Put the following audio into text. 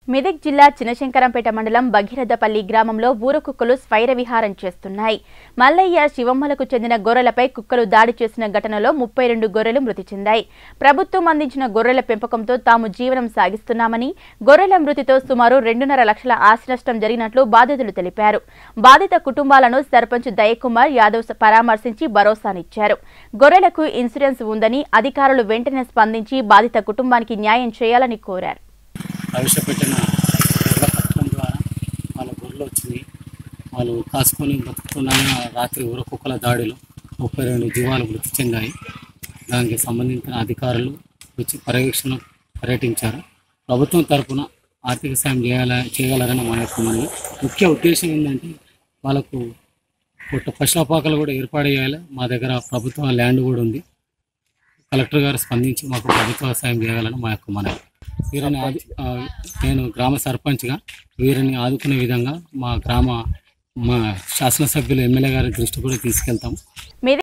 మెదక్ జిల్లా చినశంకరంపేట మండలం భగీరథపల్లి గ్రామంలో ఊర కుక్కలు స్వైర విహారం చేస్తున్నాయి మల్లయ్య శివమ్మలకు చెందిన గొర్రెలపై కుక్కలు దాడి చేసిన ఘటనలో ముప్పై రెండు గొర్రెలు మృతి చెందాయి ప్రభుత్వం అందించిన గొర్రెల పెంపకంతో తాము జీవనం సాగిస్తున్నామని గొర్రెల మృతితో సుమారు రెండున్నర లక్షల ఆస్తి నష్టం జరిగినట్లు బాధితులు తెలిపారు బాధిత కుటుంబాలను సర్పంచ్ దయకుమార్ యాదవ్ పరామర్శించి భరోసానిచ్చారు గొర్రెలకు ఇన్సూరెన్స్ ఉందని అధికారులు వెంటనే స్పందించి బాధిత కుటుంబానికి న్యాయం చేయాలని కోరారు ప్రవేశపెట్టిన గొర్రెల పథకం ద్వారా వాళ్ళ గొర్రెలు వచ్చినాయి వాళ్ళు కాసుకొని బతుకుతున్నాయి రాత్రి ఊర కుక్కల దాడిలో ముప్పై రెండు జీవాలు మృతి చెందాయి దానికి సంబంధించిన అధికారులు వచ్చి పర్యవేక్షణ పర్యటించారు ప్రభుత్వం తరపున ఆర్థిక సాయం చేయాల చేయగలరని మా యొక్క మనవి ముఖ్య ఉద్దేశం ఏంటంటే వాళ్ళకు పుట్ట పశుపాకలు కూడా ఏర్పాటు చేయాలి మా దగ్గర ప్రభుత్వ ల్యాండ్ కూడా ఉంది కలెక్టర్ గారు స్పందించి మాకు ప్రభుత్వ సాయం చేయగలని మా యొక్క మనవి వీరిని ఆదు ఆ, నేను గ్రామ సర్పంచ్గా వీరిని ఆదుకునే విధంగా మా గ్రామ మా శాసనసభ్యులు ఎమ్మెల్యే గారి దృష్టి కూడా తీసుకెళ్తాం మెదక్